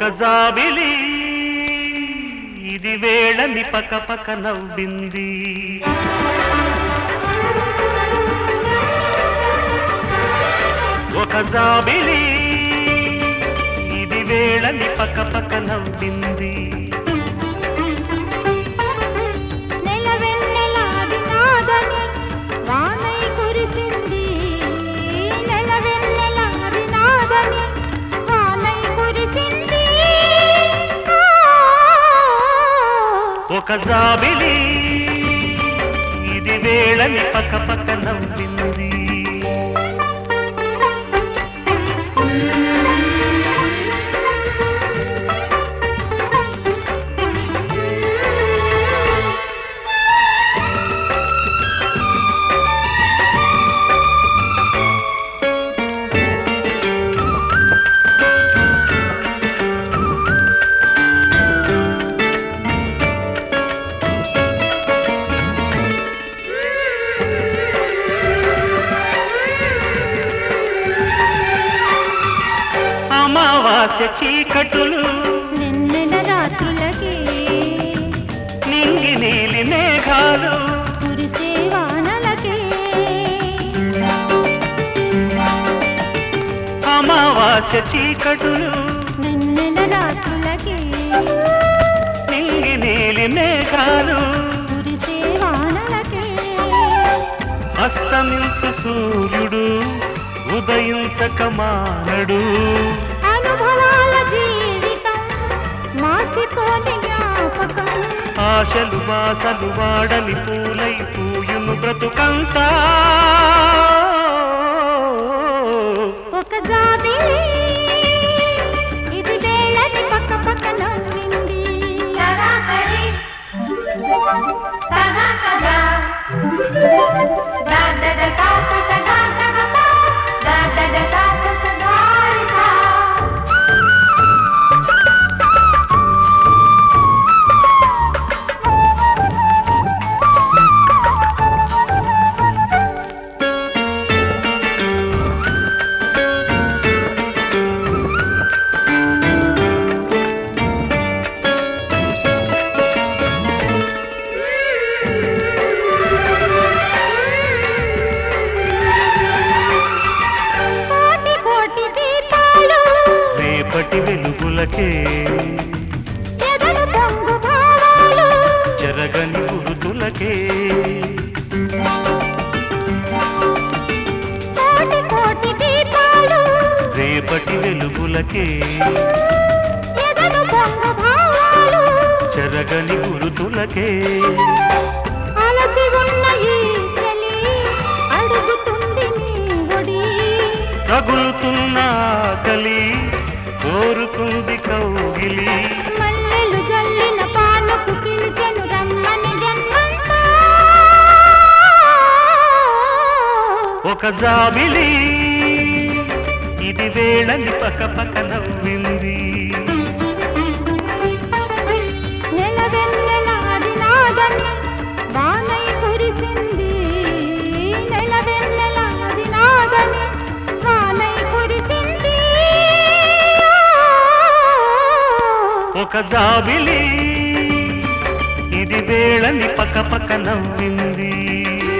జాబిలి ఇది వేళని పక్క పక్క నవ్వింది ఒక జాబిలి ఇది వేళని పక్క పక్క నవ్వింది నెలవెన్నెలాది నాదని వానై కురిసింది నెలవెన్నెలాది నాదని వానై కురిసింది ఆ, ఒక జాబిలి ఇది వేళని పక్క పక్క నవ్వింది అమావాస్య చీకటులు వెన్నెల రాత్రులకే నింగి నీలి మేఘాలు కురిసే వానలకే అమావాస్య చీకటులు వెన్నెల రాత్రులకే నింగి నీలి మేఘాలు కురిసే వానలకే అస్తమించు సూర్యుడు ఉదయించక మానడు అనుభవాల జీవితం మాసిపోని జ్ఞాపకం ఆశలు వాసలు వాడని పూలై పూయును బ్రతుకంతా ఒక జాబిలి ఇది వేళని పక్క పక్క నవ్వింది సరాసరి సదా కదా దాదద కాక సదా సగపా దాదద కాక సదారికా కోటి కోటి దీపాలు రేపటి వెలుగులకే ఎదడు పొంగు భావాలు జరగని గురుతులకే కోటి కోటి దీపాలు రేపటి వెలుగులకే ఎదడు పొంగు భావాలు జరగని గురుతులకే అలసి ఉన్న ఈ చలి అడుగుతుంది నీ ఒడి తగులుతున్న ఆకలి కోరుకుంది కౌగిలి మల్లెలు జల్లిన పాలకు పిలిచెను రమ్మని జన్మంతా ఒక జాబిలి ఇది వేళని పక్క పక్క నవ్వింది నెలవెన్నెలాది నాదని వానై కురిసింది నెలవెన్నెలాది నాదని వానై కురిసింది ఒక జాబిలి ఇది వేళని పక్క పక్క నవ్వింది